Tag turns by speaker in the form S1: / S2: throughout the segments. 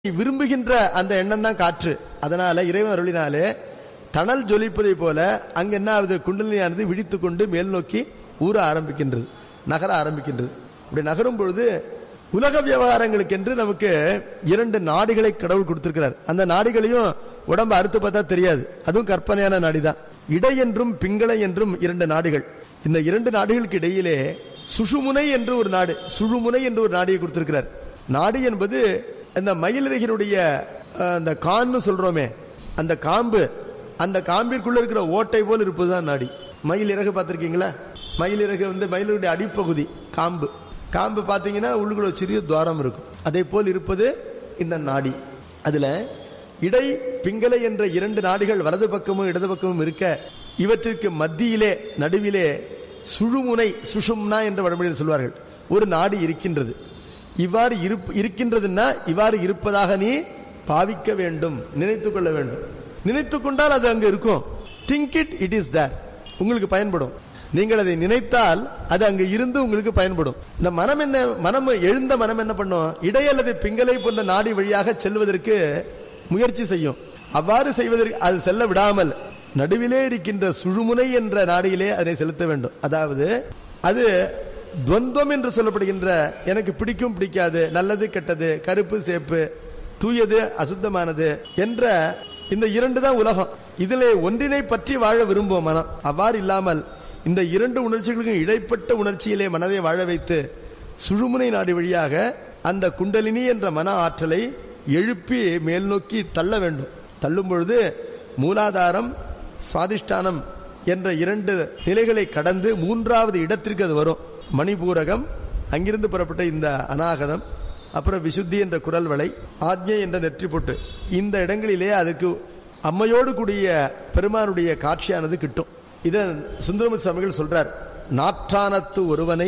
S1: விரும்புகின்ற அந்த எண்ணம் தான் காற்று அதனால இறைவன் அருளினாலே தணல் ஜொலிப்பதை போல அங்க என்ன ஆகுது குண்டலினியானது விழித்துக் கொண்டு மேல் நோக்கி ஊற ஆரம்பிக்கின்றது நகர ஆரம்பிக்கின்றது இப்படி நகரும் பொழுது உலக விவகாரங்களுக்கு என்று நமக்கு இரண்டு நாடிகளை கடவுள் கொடுத்திருக்கிறார் அந்த நாடிகளையும் உடம்ப அறுத்து பார்த்தா தெரியாது அதுவும் கற்பனையான நாடிதான் இடை என்றும் பிங்களை என்றும் இரண்டு நாடுகள் இந்த இரண்டு நாடுகளுக்கு இடையிலே சுஷுமுனை என்று ஒரு நாடு சுழுமுனை என்று ஒரு நாடியை கொடுத்திருக்கிறார் நாடு என்பது இந்த மயிலிறகினுடைய அஹ், அந்த கான்னு சொல்றோமே அந்த காம்பு அந்த காம்பிற்குள்ள இருக்கிற ஓட்டை போல் இருப்பதுதான் நாடி மயில் இறகு பார்த்திருக்கீங்களா மயில் இறகு வந்து மயிலுடைய அடிப்பகுதி காம்பு காம்பு பார்த்தீங்கன்னா உள்ளுக்குள்ள ஒரு சிறிய துவாரம் இருக்கும் அதே போல் இருப்பது இந்த நாடி அதுல இடை பிங்களை என்ற இரண்டு நாடுகள் வலது பக்கமும் இடது பக்கமும் இருக்க இவற்றிற்கு மத்தியிலே நடுவிலே சுழுமுனை சுஷும்னா என்ற வடமொழியில் சொல்வார்கள் ஒரு நாடு இருக்கின்றது இவ்வாறு இருப்- இருக்கின்றதுன்னா இவ்வாறு இருப்பதாக நீ பாவிக்க வேண்டும் நினைத்துக் கொள்ள வேண்டும் நினைத்துக் கொண்டால் அது அங்க இருக்கும் think it it is there உங்களுக்கு பயன்படும் நீங்கள் அதை நினைத்தால் அது அங்க இருந்து உங்களுக்கு பயன்படும் இந்த மனம் என்ன மனம் எழுந்த மனம் என்ன பண்ணும் இடை அல்லது பிங்களை போன்ற நாடி வழியாக செல்வதற்கு முயற்சி செய்யும் அவ்வாறு செய்வதற்கு அது செல்ல விடாமல் நடுவிலே இருக்கின்ற சுழுமுனை என்ற நாடியிலே அதனை செலுத்த வேண்டும் அதாவது அது துவந்தம் என்று சொல்லப்படுகின்ற எனக்கு பிடிக்கும் பிடிக்காது நல்லது கெட்டது கருப்பு சேப்பு தூயது அசுத்தமானது என்ற இந்த இரண்டு தான் உலகம் இதிலே ஒன்றினை பற்றி வாழ விரும்பும் மனம் அவ்வாறு இல்லாமல் இந்த இரண்டு உணர்ச்சிகளுக்கும் இடைப்பட்ட உணர்ச்சியிலே மனதை வாழ வைத்து சுழுமுனை நாடி வழியாக அந்த குண்டலினி என்ற மன ஆற்றலை எழுப்பி மேல் நோக்கி தள்ள வேண்டும் தள்ளும் பொழுது மூலாதாரம் சுவாதிஷ்டானம் என்ற இரண்டு நிலைகளை கடந்து மூன்றாவது இடத்திற்கு அது வரும் மணிபூரகம் அங்கிருந்து புறப்பட்ட இந்த அநாகதம் அப்புறம் விசுத்தி என்ற குரல் வளை ஆக்ஞை என்ற நெற்றி பொட்டு இந்த இடங்களிலே அதுக்கு அம்மையோடு கூடிய பெருமானுடைய காட்சியானது கிட்டும் இத சுந்தரமுத்து சுவாமிகள் சொல்றார் நாற்றானத்து ஒருவனை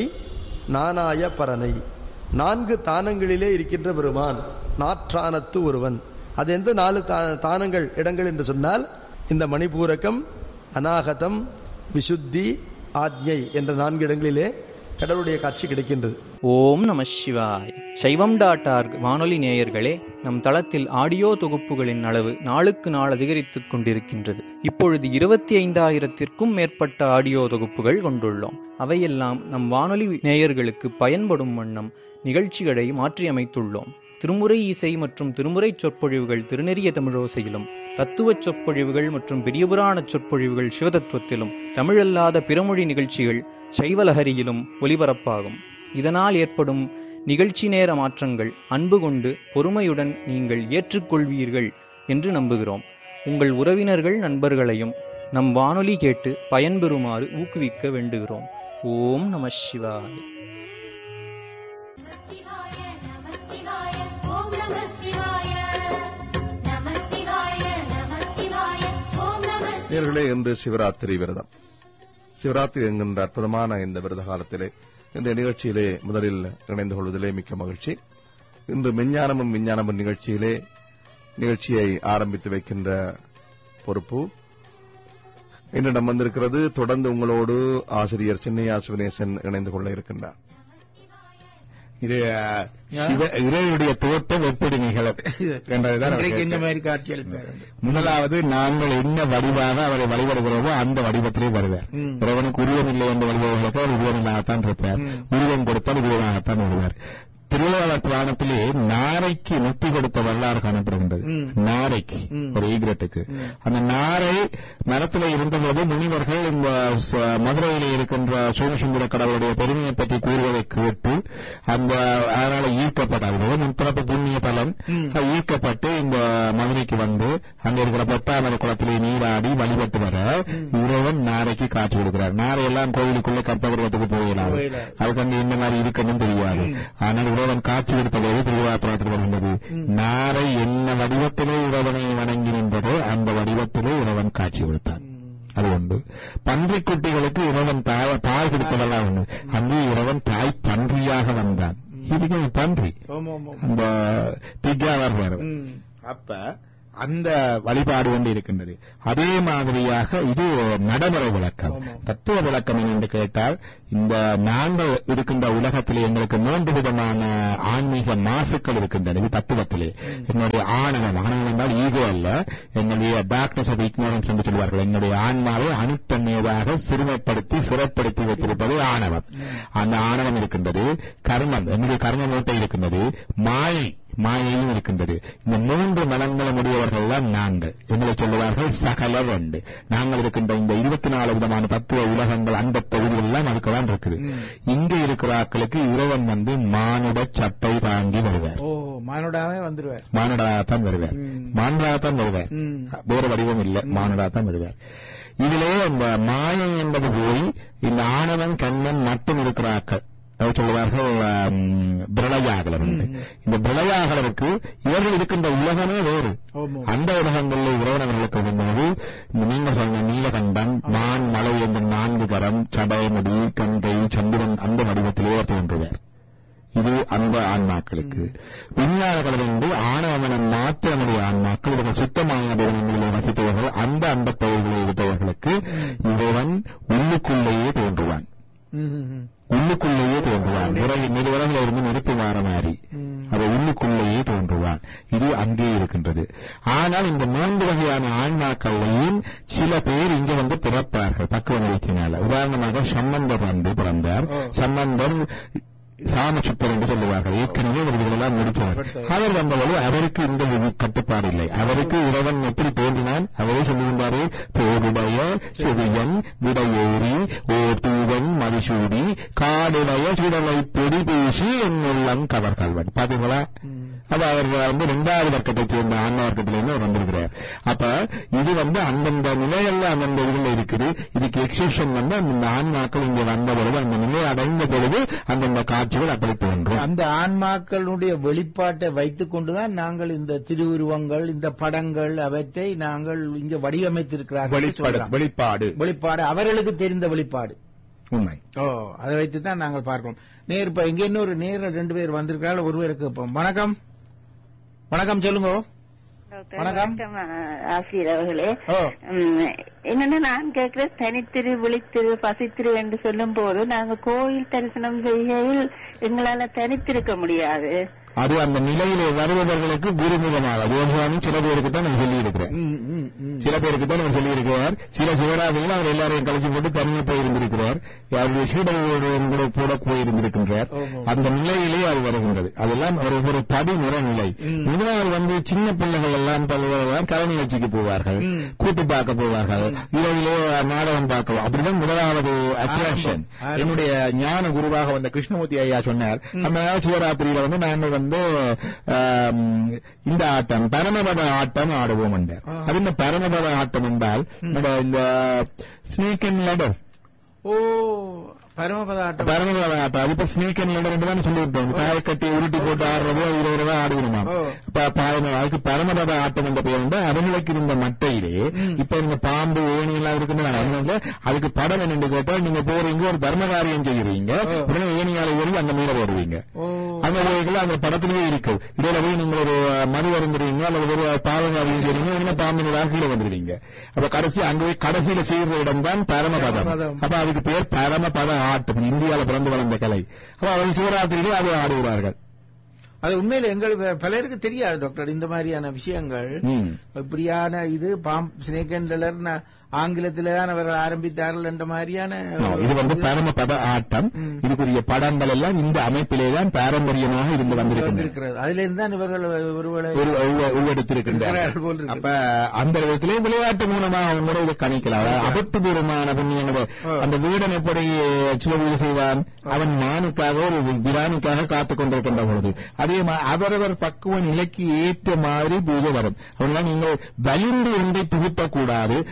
S1: நானாய பரனை நான்கு தானங்களிலே இருக்கின்ற பெருமான் நாற்றானத்து ஒருவன் அது எந்த நாலு தா- தானங்கள் இடங்கள் என்று சொன்னால் இந்த மணிபூரகம் அநாகதம் விசுத்தி ஆக்ஞை என்ற நான்கு இடங்களிலே கடவுளுடைய காட்சி கிடைக்கின்றது
S2: ஓம் நம சிவாய் சைவம் டாட் ஆர்க் வானொலி நேயர்களே நம் தளத்தில் ஆடியோ தொகுப்புகளின் அளவு நாளுக்கு நாள் அதிகரித்துக் கொண்டிருக்கின்றது இப்பொழுது இருபத்தி ஐந்தாயிரத்திற்கும் மேற்பட்ட ஆடியோ தொகுப்புகள் கொண்டுள்ளோம் அவையெல்லாம் நம் வானொலி நேயர்களுக்கு பயன்படும் வண்ணம் நிகழ்ச்சிகளை மாற்றியமைத்துள்ளோம் திருமுறை இசை மற்றும் திருமுறை சொற்பொழிவுகள் திருநெறிய தமிழோசையிலும் தத்துவச் சொற்பொழிவுகள் மற்றும் பெரியபுராண சொற்பொழிவுகள் சிவதத்துவத்திலும் தமிழல்லாத பிறமொழி நிகழ்ச்சிகள் சைவலஹரியிலும் ஒலிபரப்பாகும் இதனால் ஏற்படும் நிகழ்ச்சி நேர மாற்றங்கள் அன்பு கொண்டு பொறுமையுடன் நீங்கள் ஏற்றுக்கொள்வீர்கள் என்று நம்புகிறோம் உங்கள் உறவினர்கள் நண்பர்களையும் நம் வானொலி கேட்டு பயன்பெறுமாறு ஊக்குவிக்க வேண்டுகிறோம் ஓம் நம சிவாய்
S3: சிவாய நம சிவாய ஓம் நம சிவாய நம சிவாய நம சிவாய ஓம் நம
S4: நேர்களே இன்று சிவராத்திரி விரதம் சிவராத்திரி என்கின்ற அற்புதமான இந்த விரத காலத்திலே இந்த நிகழ்ச்சியிலே முதலில் இணைந்து கொள்வதிலே மிக்க மகிழ்ச்சி இன்று மெஞ்ஞானமும் விஞ்ஞானமும் நிகழ்ச்சியிலே நிகழ்ச்சியை ஆரம்பித்து வைக்கின்ற பொறுப்பு என்னிடம் வந்திருக்கிறது தொடர்ந்து உங்களோடு ஆசிரியர் சின்னையா சிவனேசன் இணைந்து கொள்ள இருக்கின்றார்
S5: இது அஹ், சிவ இறைவனுடைய தோற்றம் எப்படி நிகழும் என்றதுதான் அவர்
S6: இன்றைக்கு இந்த
S5: கேட்டார்.
S6: மாதிரி காட்சி அளிப்பார்
S5: முதலாவது நாங்கள் என்ன வடிவாக அவரை வழிபடுகிறோமோ அந்த வடிவத்திலே வருவார் இறைவனுக்கு உருவம் இல்லை என்று வழிபடுகிறப்போ அவர் உருவமில்லாகத்தான் இருப்பார் உருவம் கொடுத்தால் உருவமாகத்தான் வருவார் திருவாளர் புராணத்திலே நாரைக்கு முத்தி கொடுத்த வரலாறு காணப்படுகின்றது நாரைக்கு ஒரு ஈகிரட்டுக்கு அந்த நாரை மரத்திலே இருந்தபோது முனிவர்கள் இந்த ச- மதுரையிலே இருக்கின்ற சோமசுந்தர கடவுளுடைய பெருமையை பற்றி கூறுவதை கேட்டு அந்த அதனால ஈர்க்கப்பட்டார் முற்பிறப்பு புண்ணிய பலன் அது ஈர்க்கப்பட்டு இந்த மதுரைக்கு வந்து அங்க இருக்கிற பொட்டாமரை குளத்திலே நீராடி வழிபட்டு வர இறைவன் நாரைக்கு காட்சி கொடுக்கிறார் நாரை எல்லாம் கோவிலுக்குள்ள கற்பகிரகத்துக்கு போகலாம்
S6: போகலாம்.
S5: அதுக்கு அங்க இந்த மாதிரி இருக்கணும் தெரியாது ஆனால் இறைவன் காட்சி கொடுத்த போது திருவிழாத்திரத்தில் வருகின்றது நாரை என்ன வடிவத்திலே இறைவனை வணங்கி நின்றதோ அந்த வடிவத்திலே இறைவன் காட்சி கொடுத்தான் அது உண்டு பன்றிக் குட்டிகளுக்கு இறைவன் தாய் பால் கொடுத்ததெல்லாம் உண்டு அங்கே இறைவன் தாய் பன்றியாக வந்தான் இதுக்கு பன்றி
S6: ஓம் ஓம் ஓம்
S5: அந்த பிக்காவர் வேறு
S6: ம். அப்ப
S5: அந்த வழிபாடு கொண்டு இருக்கின்றது அதே மாதிரியாக இது நடைமுறை விளக்கம் தத்துவ விளக்கம் என்று கேட்டால் இந்த நாங்கள் இருக்கின்ற உலகத்திலே எங்களுக்கு மூன்று விதமான ஆன்மீக மாசுக்கள் இருக்கின்றன இது தத்துவத்திலே என்னுடைய ஆணவம் ஆணவம் என்றால் ஈகோ அல்ல என்னுடைய டார்க்னஸ் ஆஃப் இக்னோரன்ஸ் என்று சொல்வார்கள் என்னுடைய ஆன்மாவை அணுத்தன்மையதாக சிறுமைப்படுத்தி சிறைப்படுத்தி வைத்திருப்பது ஆணவம் அந்த ஆணவம் இருக்கின்றது கர்மம் என்னுடைய கர்ம மூட்டை இருக்கின்றது மாயை மாயையும் இருக்கின்றது இந்த மூன்று மனங்களும் உடையவர்கள் தான் நாங்கள் எங்களை சொல்லுவார்கள் சகலர் உண்டு நாங்கள் இருக்கின்ற இந்த இருபத்தி நாலு விதமான தத்துவ உலகங்கள் அந்த தொகுதிகள் எல்லாம் அதுக்குதான் இருக்குது இங்கே இருக்கிற ஆட்களுக்கு இறைவன் வந்து மானுட சட்டை தாங்கி வருவார்
S6: ஓ மானுடாவே வந்துருவார்
S5: மானுடாகத்தான் வருவார் மானுடாகத்தான் வருவார் வேறு வடிவம் இல்ல மானுடாகத்தான் வருவார் இதிலே இந்த மாயை என்பது போய் இந்த ஆணவன் கண்ணன் மட்டும் இருக்கிற ஆக்கள் அவர் சொல்லுவார்கள் ஆம், பிரளயாகலர் உண்டு. இந்த பிரளயாகலருக்கு இவர்கள் இருக்கின்ற உலகமே வேறு
S6: ஆமா.
S5: அந்த உலகங்களில் இறைவனவர்களுக்கு வரும்போது இந்த நீங்க சொன்ன நீலகண்டன் மான் மலை என்ற நான்கு கரம் சடைமுடி கங்கை சந்திரன் அந்த வடிவத்திலே அவர் தோன்றுவார் இது அந்த ஆன்மாக்களுக்கு விஞ்ஞான கலந்து ஆணவமனம் மாத்திரமுடைய ஆன்மாக்கள் இவர்கள் சுத்தமான தேவனங்களில் வசித்தவர்கள் அந்த அந்த பகுதிகளில் இருப்பவர்களுக்கு இறைவன் உள்ளுக்குள்ளேயே தோன்றுவான்
S6: ம், ம், ம்.
S5: உள்ளுக்குள்ளேயே தோன்றுவான் விறகு நிறுவனங்கள் இருந்து நெருப்பு மாற மாறி அது உள்ளுக்குள்ளேயே தோன்றுவான் இது அங்கே இருக்கின்றது ஆனால் இந்த மூன்று வகையான ஆன்மாக்களையும் சில பேர் இங்க வந்து பிறப்பார்கள் பக்குவ நிகழ்ச்சியினால உதாரணமாக சம்பந்தர் வந்து பிறந்தார் சம்பந்தர் சாம சுத்தர் என்று சொல்லுவார்கள் ஏற்கனவே இவர்களெல்லாம் முடிச்சவர் அவர் வந்தபோது அவருக்கு இந்த விதி கட்டுப்பாடு இல்லை அவருக்கு இறைவன் எப்படி தோன்றினான் அவரே சொல்லுகின்றாரு போருடைய சுவியன் விடையேறி ஓர் தூவன் மதிசூடி காடுடைய சுடலை பொடி பூசி என் உள்ளம் கவர்கள்வன் பாத்தீங்களா அப்ப அவர் வந்து இரண்டாவது வர்க்கத்தை சேர்ந்த ஆன்ம வர்க்கத்திலிருந்து அவர் வந்திருக்கிறார் அப்ப இது வந்து அந்தந்த நிலைகள்ல அந்தந்த இதுல இருக்குது இதுக்கு எக்ஸிபிஷன் வந்து அந்த ஆன்மாக்கள் இங்க வந்த பொழுது அந்த நிலை அடைந்த பொழுது அந்தந்த காட்சிகள் அப்படி தோன்றும்
S6: அந்த ஆன்மாக்களுடைய வெளிப்பாட்டை வைத்துக் கொண்டுதான் நாங்கள் இந்த திருவுருவங்கள் இந்த படங்கள் அவற்றை நாங்கள் இங்க வடிவமைத்திருக்கிறார்கள்
S5: வெளிப்பாடு
S6: சொல்லலாம்.
S5: வெளிப்பாடு
S6: வெளிப்பாடு அவர்களுக்கு தெரிந்த வெளிப்பாடு
S5: உண்மை
S6: ஓ அதை வைத்து தான் நாங்கள் பார்க்கிறோம் நேர் இப்ப இங்க இன்னொரு நேர ரெண்டு பேர் வந்திருக்காங்க ஒருவருக்கு இப்போ வணக்கம் வணக்கம் சொல்லுங்க
S7: டாக்டர்,
S6: வணக்கம்.
S7: வணக்கம் ஆ- ஆசிரியர் அவர்களே
S6: ஓ.
S7: ம், என்னன்னா நான் கேட்கிற தனித்திரு விழித்திரு பசித்திரு என்று சொல்லும் போது நாங்க கோயில் தரிசனம் செய்கையில் எங்களால தனித்திருக்க முடியாது
S5: அது அந்த நிலையிலே வருபவர்களுக்கு குருமுகமாக யோகாமி சில பேருக்கு தான் நான் சொல்லி இருக்கிறேன்
S6: ம், ம், ம்.
S5: சில பேருக்கு தான் அவர் சொல்லி இருக்கிறார் சில சிவராஜர்கள் அவர் எல்லாரையும் கழிச்சு போட்டு தனியே போயிருந்திருக்கிறார் அவருடைய சீடர்களோடு கூட கூட போயிருந்திருக்கின்றார் அந்த நிலையிலே அது வருகின்றது அதெல்லாம் ஒரு ஒரு படிமுறை நிலை முதலாவது வந்து சின்ன பிள்ளைகள் எல்லாம் பல்வேறு கலை நிகழ்ச்சிக்கு போவார்கள் கூட்டு பார்க்க போவார்கள் இரவிலே நாடகம் பார்க்க அப்படிதான் முதலாவது அட்ராக்ஷன் என்னுடைய ஞான குருவாக வந்த கிருஷ்ணமூர்த்தி ஐயா சொன்னார் அந்த சிவராத்திரியில வந்து நாங்கள் வந்து ஆம், இந்த ஆட்டம் பரமபத ஆட்டம் ஆடுவோம் என்றார் அது இந்த பரமபத ஆட்டம் என்றால் இந்த- இந்த ஸ்னீக் அண்ட் லடர்
S6: ஓ பரமபதாட்டம்
S5: பரமபத ஆட்டம் அது இப்ப ஸ்னீக் அண்ட் லடர் என்று தான் சொல்லிவிட்டோம் தாயை கட்டி உருட்டி போட்டு ஆடுறது இருபது ரூபாய் ஆடுவோமா
S6: ஓ.
S5: அப்ப பாவம் அதுக்கு பரமபத ஆட்டம் என்ற பெயர் உண்டு அவங்களுக்கு இருந்த மட்டையிலே இப்ப இந்த பாம்பு ஏணி எல்லாம் இருக்குன்னு அதனால அதுக்கு படம் என்னன்னு கேட்டால் நீங்க போறீங்க ஒரு தர்ம காரியம் செய்யறீங்க உடனே ஏணியால ஓடி அந்த மீற போடுவீங்க
S6: ஓ
S5: அந்த வகைகள் அந்த படத்திலேயே இருக்கு இடையில போய் நீங்க ஒரு மது அருந்துறீங்க அல்லது ஒரு பாவங்காவியம் செய்றீங்க உடனே பாம்பினதாக கீழே வந்துடுவீங்க அப்ப கடைசி அங்க போய் கடைசியில செய்யற இடம் தான் பரமபதம்
S6: பரமபதம்.
S5: அப்ப அதுக்கு பேர் பரமபத ஆட்டம் இந்தியால பிறந்து வளர்ந்த கலை அப்ப அவர்கள் சிவராத்திரியிலே அதை ஆடுகிறார்கள்
S6: அது உண்மையில எங்கள் பலருக்கு தெரியாது டாக்டர் இந்த மாதிரியான விஷயங்கள்
S5: ம்.
S6: இப்படியான இது பாம் ஸ்னேக் அண்ட் லெடர் ஆங்கிலத்தில தான் அவர்கள் ஆரம்பித்தார்கள் என்ற மாதிரியான
S5: No, இது வந்து பரமபத ஆட்டம் இதுக்குரிய படங்கள் எல்லாம் இந்த அமைப்பிலே தான் பாரம்பரியமாக இருந்து வந்திருக்கின்றன
S6: வந்திருக்கிறது அதுல இருந்து தான் இவர்கள் ஒருவேளை
S5: ஒரு உருவ- உருவெடுத்திருக்கின்றார்கள்
S6: இருக்கிறார்கள் போல் இருக்கு.
S5: அப்ப அந்த விதத்திலே விளையாட்டு மூலமாக அவங்க கூட இதை கணிக்கலாம் அதாவது அபத்துபூர்வமான புண்ணியங்கள் அந்த வீடன் எப்படி சுவபூஜை செய்வான் அவன் மானுக்காக ஒரு பிராணிக்காக காத்துக் கொண்டிருக்கின்ற பொழுது அதே மா- அவரவர் பக்குவ நிலைக்கு ஏற்ற மாதிரி பூஜை வரும் அவர்களால் நீங்கள் வலிந்து ஒன்றை புகுத்தக்கூடாது வலிந்து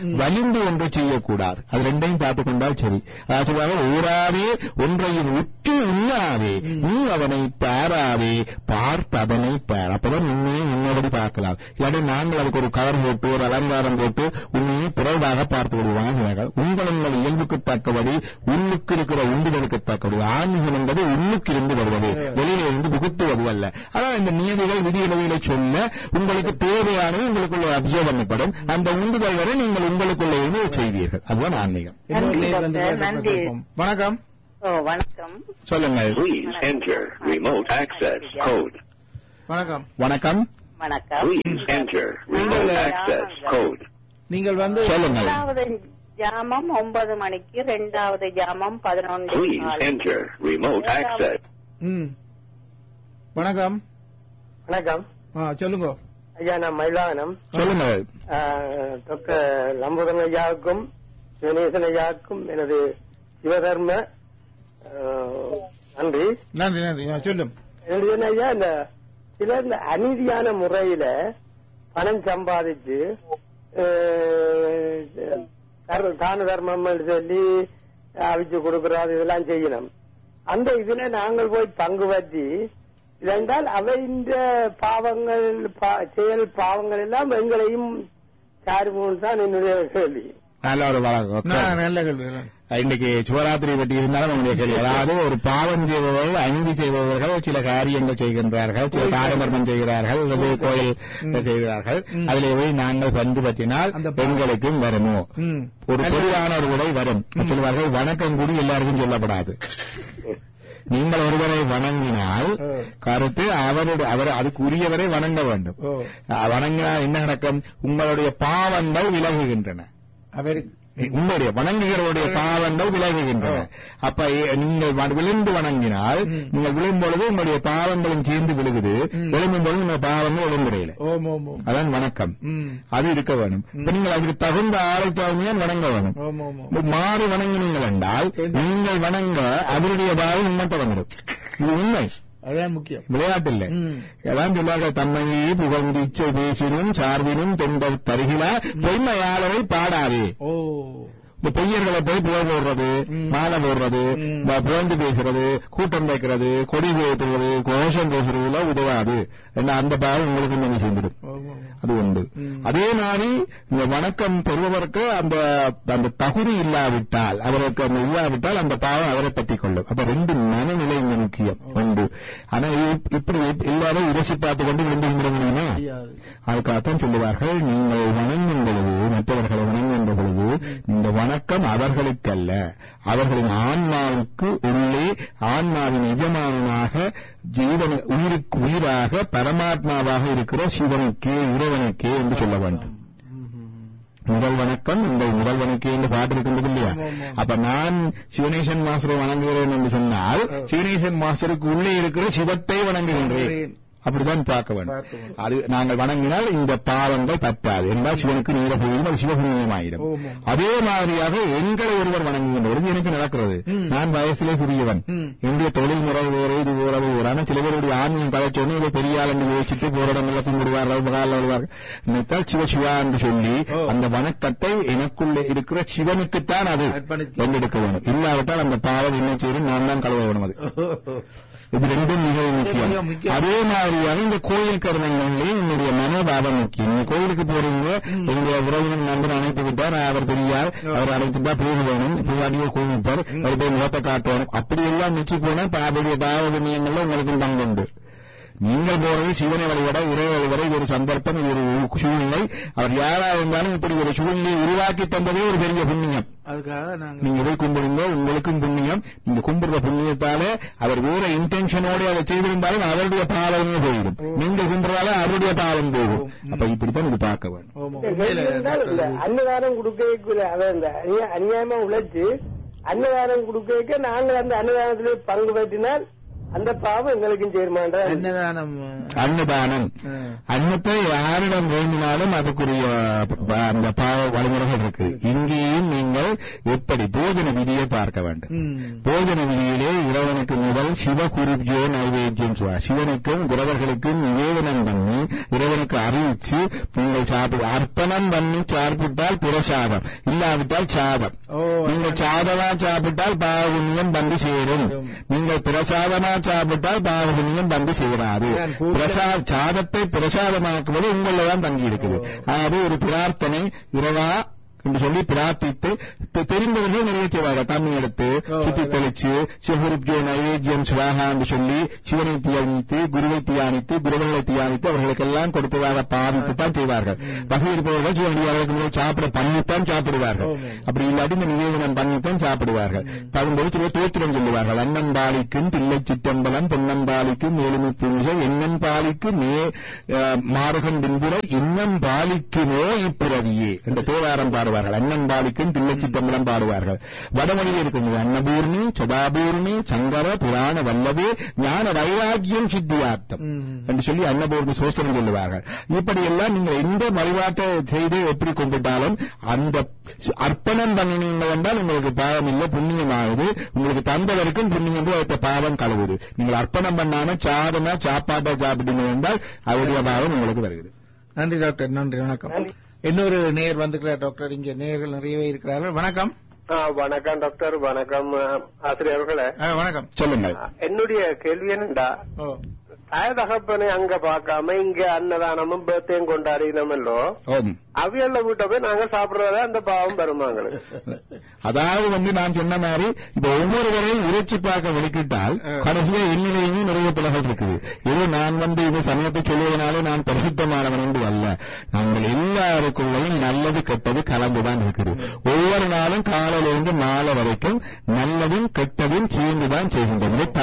S5: விழுந்து ஒன்றை செய்யக்கூடாது அது ரெண்டையும் பார்த்துக் கொண்டால் சரி அதாவது சொல்லுவாங்க ஊராதே ஒன்றையும் உற்று உண்ணாதே நீ அதனை பாராதே பார்த்து அதனை பார் அப்பதான் உண்மையை உன்னபடி பார்க்கலாம் இல்லாட்டி நாங்கள் அதுக்கு ஒரு கவர் போட்டு ஒரு அலங்காரம் போட்டு உண்மையை பிறவாக பார்த்து விடுவாங்க உங்களுடைய இயல்புக்கு தக்கபடி உள்ளுக்கு இருக்கிற உண்டுதலுக்கு தக்கபடி ஆன்மீகம் என்பது உள்ளுக்கு இருந்து வருவது வெளியில இருந்து புகுத்துவது அல்ல அதான் இந்த நியதிகள் விதிவிலகுகளை சொல்ல உங்களுக்கு தேவையானது உங்களுக்குள்ள அப்சர்வ் பண்ணப்படும் அந்த உண்டுதல் வரை நீங்கள் உங்களுக்குள்ள இருந்து அதை செய்வீர்கள் அதுதான் ஆன்மீகம்
S6: இன்னொரு
S7: நன்றி,
S6: நேர் வந்து
S7: டாக்டர்,
S6: கேட்டு
S7: நன்றி.
S6: பார்ப்போம். வணக்கம்
S7: ஓ வணக்கம்
S5: சொல்லுங்கள்
S8: Please enter remote access code.
S6: வணக்கம்
S5: வணக்கம்
S7: வணக்கம்
S8: Please enter remote access code.
S6: நீங்கள் வந்து
S5: சொல்லுங்கள்
S7: முதலாவது ஜாமம் ஒன்பது மணிக்கு ரெண்டாவது ஜாமம் பதினொன்று
S8: Please enter remote access.
S6: ம் வணக்கம்
S9: வணக்கம்
S6: ஆ சொல்லுங்க
S9: ஐயா நான் மயிலாகனம்
S5: சொல்லுங்கள்
S9: டாக்டர் லம்புதன் ஐயாவுக்கும் சிவநேசன் ஐயாவுக்கும் எனது சிவதர்ம ஆஹ், நன்றி
S6: நன்றி நன்றி ஆ, சொல்லும்
S9: என்னுடைய என்ன ஐயா இந்த சிலர் இந்த அநீதியான முறையில பணம் சம்பாதிச்சு ஆஹ், தர்- தான தர்மம் சொல்லி அவிச்சு கொடுக்கறது இதெல்லாம் செய்யணும் அந்த இதுல நாங்கள் போய் பங்கு பற்றி இதென்றால் அவை இந்த பாவங்கள் பா- செயல் பாவங்கள் எல்லாம் எங்களையும் சாருமோன்னு தான் என்னுடைய கேள்வி
S5: நல்ல ஒரு வழக்கம்
S6: நான் நல்ல கேள்வி
S5: இன்னைக்கு சிவராத்திரி பற்றி இருந்தாலும் நம்முடைய கேள்வி அதாவது ஒரு பாவம் செய்பவர்கள் அநீதி செய்பவர்கள் சில காரியங்கள் செய்கின்றார்கள் சில தான தர்மம் செய்கிறார்கள் அல்லது கோயில் செய்கிறார்கள் அதிலே போய் நாங்கள் பந்து பற்றினால்
S6: அந்த பாவம்.
S5: எங்களுக்கும் வருமோ
S6: ம்
S5: ஒரு பொதுவான ஒரு உடை வரும் சொல்லுவார்கள் வணக்கம் கூடி எல்லாருக்கும் சொல்லப்படாது நீங்கள் ஒருவரை வணங்கினால் கருத்து அவருடைய அவர் அதுக்கு உரியவரை வணங்க வேண்டும்
S6: ஓ.
S5: அஹ் வணங்கினால் என்ன நடக்கும் உங்களுடைய பாவங்கள் விலகுகின்றன
S6: அவருக்கு
S5: உங்களுடைய வணங்குகிறவருடைய பாவங்கள் விலகுகின்றன அப்ப ஏ- நீங்கள் வ- விழுந்து வணங்கினால் நீங்கள் விழும் பொழுது உங்களுடைய பாவங்களும் சேர்ந்து விழுகுது விழும்பும் பொழுது உங்கள் பாவங்கள் விழும்புறையில
S6: ஓம் ஓம் ஓம்
S5: அதான் வணக்கம்
S6: ம்
S5: அது இருக்க வேணும் இப்ப நீங்கள் அதுக்கு தகுந்த ஆளை தகுதியான் வணங்க வேணும்
S6: ஓம் ஓம் ஓம்
S5: இப்ப மாறி வணங்கினீங்கள் என்றால் நீங்கள் வணங்க அவருடைய பாவம் உங்கள்கிட்ட வந்துடும் இது உண்மை
S6: அதான் முக்கியம்
S5: விளையாட்டு இல்ல
S6: ம்.
S5: அதான் சொல்லுவாங்க தன்மையே புகழ்ந்து இச்சை பேசினும் சார்பினும் தொண்டர் தருகிலா பொய்மையாளரை பாடாதே
S6: ஓ
S5: இந்த பொய்யர்களை போய் புகழ் போடுறது மாலை போடுறது ப- புகழ்ந்து பேசுறது கூட்டம் வைக்கிறது கொடி போட்டுறது கோஷம் பேசுறதுல உதவாது என்ன அந்த பாவம் உங்களுக்கு வந்து சேர்ந்துடும்
S6: ஓம் ஓம்
S5: அது உண்டு அதே மாதிரி இந்த வணக்கம் பெறுபவருக்கு அந்த அந்த தகுதி இல்லாவிட்டால் அவருக்கு அந்த இல்லாவிட்டால் அந்த பாவம் அவரை பற்றி கொள்ளும் அப்ப ரெண்டு மனநிலை இங்க முக்கியம் உண்டு ஆனா இப்- இப்படி எல்லாரும் உரசி பார்த்து கொண்டு விழுந்து விட முடியுமா
S6: முடியாது.
S5: அதுக்காகத்தான் சொல்லுவார்கள் நீங்கள் வணங்கும் பொழுது மற்றவர்களை வணங்குகின்ற பொழுது இந்த வணக்கம் அவர்களுக்கல்ல அவர்களின் ஆன்மாவுக்கு உள்ளே ஆன்மாவின் எஜமானனாக ஜீவன உயிருக்கு உயிராக பரமாத்மாவாக இருக்கிற சிவனுக்கே இறைவனுக்கே என்று சொல்ல வேண்டும் முதல் வணக்கம் உங்கள் முதல் வணக்கம் என்று பாட்டு இருக்கின்றது இல்லையா அப்ப நான் சிவனேசன் மாஸ்டரை வணங்குகிறேன் என்று சொன்னால் சிவனேசன் மாஸ்டருக்கு உள்ளே இருக்கிற சிவத்தை வணங்குகின்றேன் அப்படிதான் பார்க்க வேண்டும்
S6: பார்க்க வேண்டும்.
S5: அது நாங்கள் வணங்கினால் இந்த பாவங்கள் தப்பாது என்றால் சிவனுக்கு நீர போகும் அது சிவபுண்ணியமாயிடும்
S6: ஓம் ஓம்.
S5: அதே மாதிரியாக எங்களை ஒருவர் வணங்குகின்ற பொழுது எனக்கு நடக்கிறது நான் வயசிலே சிறியவன் என்னுடைய தொழில் முறை வேறு இது வேறு வேறு ஆனா சில பேருடைய ஆன்மீகம் கதைச்சோன்னு இதை பெரிய ஆள் என்று யோசிச்சுட்டு போராடமெல்லாம் கும்பிடுவார்கள் காலில் வருவார்கள் நினைத்தால் சிவ சிவா என்று சொல்லி அந்த வணக்கத்தை எனக்குள்ளே இருக்கிற சிவனுக்குத்தான் அது
S6: அர்ப்பணித்து.
S5: கொண்டெடுக்க வேணும் இல்லாவிட்டால் அந்த பாவம் என்ன செய்யும் நான் தான் கழுவ வேணும் அது இது ரெண்டும் மிகவும்
S6: மிக
S5: முக்கியம்
S6: முக்கியம்.
S5: அதே மாதிரியாக இந்த கோயில் கருணங்கள்லயும் என்னுடைய மனோபாவம் முக்கியம் நீங்க கோயிலுக்கு போறீங்க என்னுடைய உறவினர் நண்பர் அழைத்து விட்டார் அவர் பெரியார் அவர் அழைத்துட்டா போக வேணும் பூவாடியோ கூப்பிட்டார் அவர் போய் முகத்தை காட்டணும் அப்படி எல்லாம் மிச்சு போனா அவருடைய பாவ புண்ணியங்கள்ல உங்களுக்கு பங்குண்டு நீங்கள் போறது சிவனை வழிபட இறை வழிபட இது ஒரு சந்தர்ப்பம் இது ஒரு சூழ்நிலை அவர் யாரா இருந்தாலும் இப்படி ஒரு சூழ்நிலையை உருவாக்கி தந்ததே ஒரு பெரிய புண்ணியம்
S6: அதுக்காக நாங்க
S5: நீங்க போய் கும்பிடுங்க உங்களுக்கும் புண்ணியம் நீங்க கும்பிடுற புண்ணியத்தால அவர் வேற இன்டென்ஷனோட அதை செய்திருந்தாலும் அவருடைய பாவமே போயிடும் நீங்க கும்பிடுறால அவருடைய பாவம் போகும் அப்ப இப்படித்தான் இது பார்க்க வேண்டும்
S6: ஓம் ஓம். உண்மையில
S9: இருந்தால் இந்த
S6: டாக்டர்
S9: அன்னதானம் கொடுக்க அதான் இந்த அநியா- அநியாயமா உழைச்சு அன்னதானம் கொடுக்க நாங்கள் அந்த அன்னதானத்திலே பங்கு பற்றினால் அந்த பாவம் எங்களுக்கும் சேருமாண்டா
S6: அன்னதானம்
S5: அன்னதானம் அன்னத்தை யாரிடம் வேண்டினாலும் அதுக்குரிய ப- அந்த பாவ வழிமுறைகள் இருக்கு இங்கேயும் நீங்கள் எப்படி போஜன விதியை பார்க்க வேண்டும் போஜன விதியிலே இறைவனுக்கு முதல் சிவகுருஜோ நைவேத்தியம் சொல்வார் சிவனுக்கும் குரவர்களுக்கும் நிவேதனம் பண்ணி இறைவனுக்கு அறிவிச்சு நீங்கள் சாப்பிடு அர்ப்பணம் பண்ணி சாப்பிட்டால் பிரசாதம் இல்லாவிட்டால் சாதம் நீங்கள் சாதமா சாப்பிட்டால் பாவபுண்ணியம் வந்து சேரும் நீங்கள் பிரசாதமா சாப்பிட்டால் பாவபுண்ணியம் வந்து சேராது பிரசா சாதத்தை பிரசாதமாக்குவது உங்களில் தான் தங்கி இருக்குது அதாவது ஒரு பிரார்த்தனை இரவா என்று சொல்லி பிரார்த்தித்து தெ- தெரிந்தவர்கள் நிறைய செய்வார்கள் தண்ணி எடுத்து சுத்தி தெளிச்சு சிவகுருப்ஜோ நைவேத்தியம் சிவாகா என்று சொல்லி சிவனை தியானித்து குருவை தியானித்து குருவர்களை தியானித்து அவர்களுக்கெல்லாம் கொடுத்ததாக பாவித்து தான் செய்வார்கள் வகை இருப்பவர்கள் சிவனடியார்களுக்கு முதல் சாப்பிட பண்ணித்தான் சாப்பிடுவார்கள் அப்படி இல்லாட்டி இந்த நிவேதனம் பண்ணித்தான் சாப்பிடுவார்கள் தகும்போது சில தோத்திரம் சொல்லுவார்கள் அண்ணன் பாலிக்கும் தில்லை சிற்றம்பலம் பொன்னன் பாலிக்கும் மேலுமை புனித எண்ணன் பாலிக்கும் மே அஹ், மாறுகன் பின்புற இன்னம் பாலிக்குமோ இப்பிறவியே என்ற தேவாரம் பாடுவார்கள் அண்ணன் பாலிக்கும் தில்லை சிற்றம்பலம் பாடுவார்கள் வடமொழியில் இருக்கிறது அன்னபூர்ணி சதாபூர்ணி சங்கர புராண வல்லவே ஞான வைராக்கியம் சித்தியார்த்தம் என்று சொல்லி அன்னபூர்ணி சோசனம் சொல்லுவார்கள் இப்படியெல்லாம் நீங்கள் எந்த வழிபாட்டை செய்து எப்படி கொண்டுட்டாலும் அந்த அர்ப்பணம் பண்ணினீங்கள் என்றால் உங்களுக்கு பாவம் இல்லை புண்ணியமாகுது உங்களுக்கு தந்தவருக்கும் புண்ணியம் போய் அடுத்த பாவம் கழுவுது நீங்கள் அர்ப்பணம் பண்ணாம சாதமா சாப்பாட்டை சாப்பிட்டீங்க என்றால் அவருடைய பாவம் உங்களுக்கு வருகிறது
S6: நன்றி டாக்டர் நன்றி வணக்கம் இன்னொரு நேர் வந்துக்கிறார் டாக்டர் இங்க நேர்கள் நிறையவே இருக்கிறார்கள் வணக்கம்
S9: ஆ, வணக்கம் டாக்டர் வணக்கம் ஆ, ஆசிரியர்களே
S6: ஆ, வணக்கம்
S5: சொல்லுங்கள்
S9: என்னுடைய கேள்வி என்னண்டா
S6: ஓ
S9: தாய தகப்பனை அங்க பார்க்காம இங்க அன்னதானமும் பேர்த்தையும் கொண்டாடினமல்லோ
S5: ஓம்
S9: அவியல்ல வீட்டை போய் நாங்க சாப்பிடுறத அந்த பாவம் பெருமாங்களுக்கு
S5: அதாவது வந்து நான் சொன்ன மாதிரி இப்ப ஒவ்வொருவரையும் உரைச்சு பார்க்க வெளிக்கிட்டால் கடைசியா என்னிலேயுமே நிறைய பிள்ளைகள் இருக்குது ஏதோ நான் வந்து இந்த சமயத்தை சொல்லுவதனாலே நான் பரிசுத்தமானவன் என்று அல்ல நாங்கள் எல்லாருக்குள்ளேயும் நல்லது கெட்டது கலந்துதான் இருக்குது ஒவ்வொரு நாளும் காலையிலிருந்து மாலை வரைக்கும் நல்லதும் கெட்டதும் சேர்ந்துதான் செய்கின்றோம் இதை